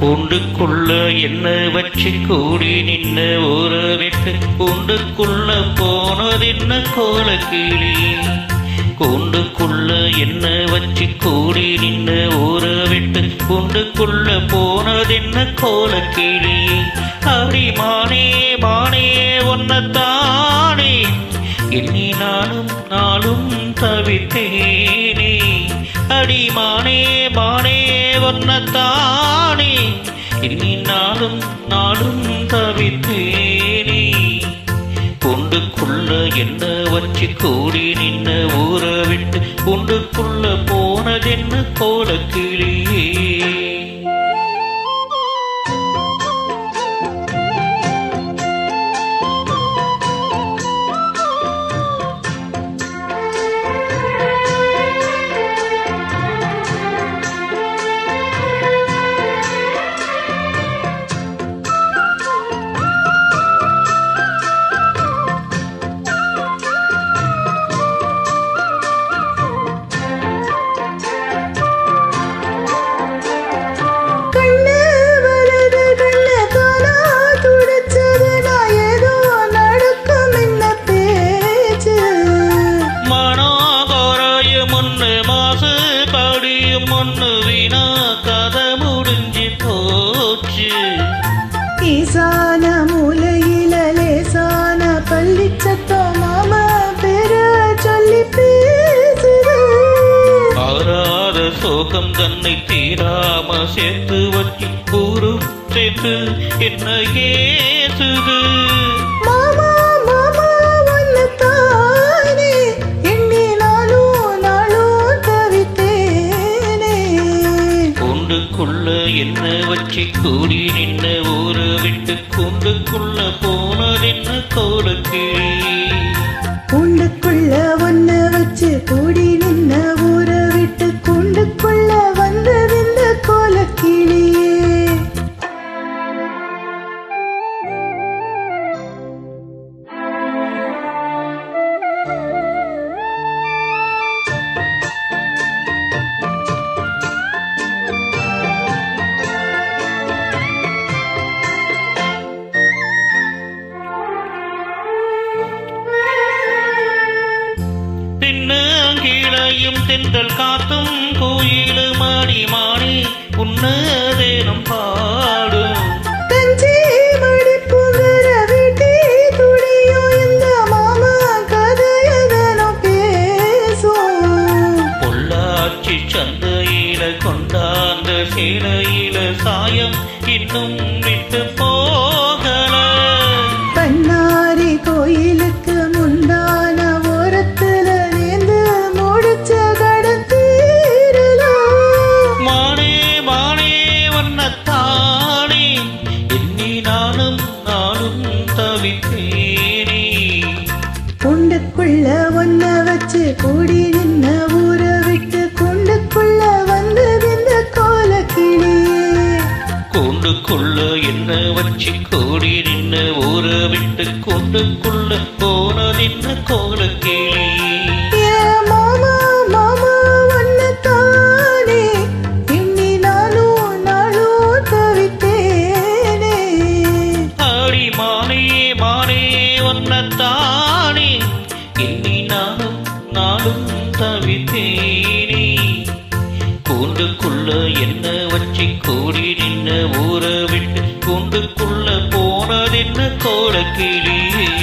கூண்டுக்குள்ள என்ன வச்சு கூடி நின்ன ஒரு விட்டு கூண்டுக்குள்ள போனதென்ன கோலக்கிளி கூண்டுக்குள்ள என்ன வச்சு கூடி நின்ன ஒரு விட்டு கூண்டுக்குள்ள போனதென்ன கோலக்கிளி அடி மானே மானே ஒன்னத்தானே எண்ணி நானும் நாளும் தவித்தேனே அடி மானே மானே ஒன்னத்தானே எண்ணி நாளும் நாளும் தவித்தேனே கொண்டுக்குள்ள என்ன வச்சு கூடி நின்ன ஊற விட்டு கொண்டுக்குள்ள போனதென்ன கோலக்கிளியே கண்ணு வருது கண்ணு தானா துடிச்சது நான் ஏதோ நடக்கும் என்ன பேச்சு மனோகரையும் முன்னு மாசு படியும் முன்னு வீணா கதை முடிஞ்சு போச்சு ஈசான மூலையில லேசான பள்ளி சத்தம் மாமா பெற சொல்லி பேசுது ஆறாத சோகம் தன்னை தீராம சேர்த்து வச்சு ஊரும் சேர்த்து என்ன ஏசுது மாமா மாமா ஒன்னு தானே எண்ணி நாளும் நாளும் தவித்தேனே கூண்டுக்குள்ள என்ன வச்சு கூடி நின்ன ஊரு விட்டு கூண்டுக்குள்ள போனதென்ன கோலக்கிளி கூண்டுக்குள்ள ஒன்ன வச்சு கூடி நின்ன ஊற விட்டு கூண்டுக்குள்ள வந்தது இந்த கோலக்கிளியே தின்னங்கீழையும் தென்றல் காத்தும் கோயிலு மாடி மாடி உன்னதேனம் பாடும் தஞ்சை மடிப்புங்கிற வீட்டே துடியும் இந்த மாமா கதையதனும் பேசும் பொள்ளாச்சி சந்தையில கொண்டாந்த சேலையில சாயம் இன்னும் விட்டு போகல பண்ணாரி கோயிலுக்கு முந்தான ஓரத்துல நேர்ந்து முடிச்ச கடத்தீரலாம் மானே மானே வண்ணத்தானே எண்ணி நானும் நானும் தவித்தேனே கூண்டுக்குள்ள ஒன்ன வச்சு கூடி நின்ன ஊற விட்டு கூண்டுக்குள்ள வந்தது இந்த கோலக்கிளியே கூண்டுக்குள்ள என்ன வச்சு கூடி நின்ன ஊற விட்டு கூண்டுக்குள்ள போனதென்ன கோலக்கிளி ஏ மாமா மாமா ஒன்னு தானே எண்ணி நாளும் நாளும் தவித்தேனே ஆடி மானே மானே ஒன்னத்தானே எண்ணி நானும் நாளும் தவித்தேனே கூண்டுக்குள்ள என்ன வச்சு கூடி நின்ன ஊற விட்டு கூண்டுக்குள்ள போனதென்ன கோலக்கிளியே